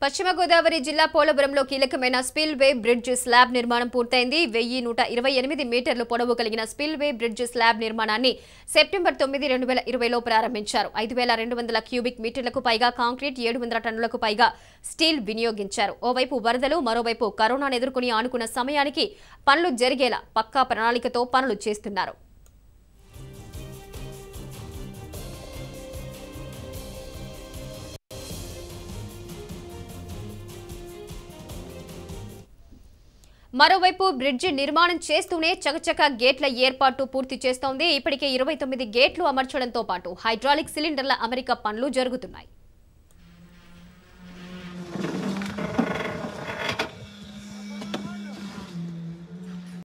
పశ్చిమ గోదావరి జిల్లా పోలవరంలో కీలకమైన స్పిల్ వే బ్రిడ్జ్ స్లాబ్ నిర్మాణం పూర్తయింది వెయ్యి నూట ఇరవై ఎనిమిది మీటర్ల పొడవు కలిగిన స్పిల్ వే బ్రిడ్జ్ స్లాబ్ నిర్మాణాన్ని సెప్టెంబర్ తొమ్మిది రెండు వేల ఇరవైలో ప్రారంభించారు ఐదు వేల రెండు వందల క్యూబిక్ మీటర్లకు పైగా కాంక్రీట్ ఏడు వందల టన్నులకు పైగా స్టీల్ వినియోగించారు ఓవైపు వరదలు మరోవైపు కరోనాను ఎదుర్కొని ఆనుకున్న సమయానికి పనులు జరిగేలా పక్కా ప్రణాళికతో పనులు చేస్తున్నారు మరోవైపు బ్రిడ్జి నిర్మాణం చేస్తూనే చకచక గేట్ల ఏర్పాటు పూర్తి చేస్తోంది ఇప్పటికే ఇరవై తొమ్మిది గేట్లు అమర్చడంతో పాటు హైడ్రాలిక్ సిలిండర్ల అమరిక పనులు జరుగుతున్నాయి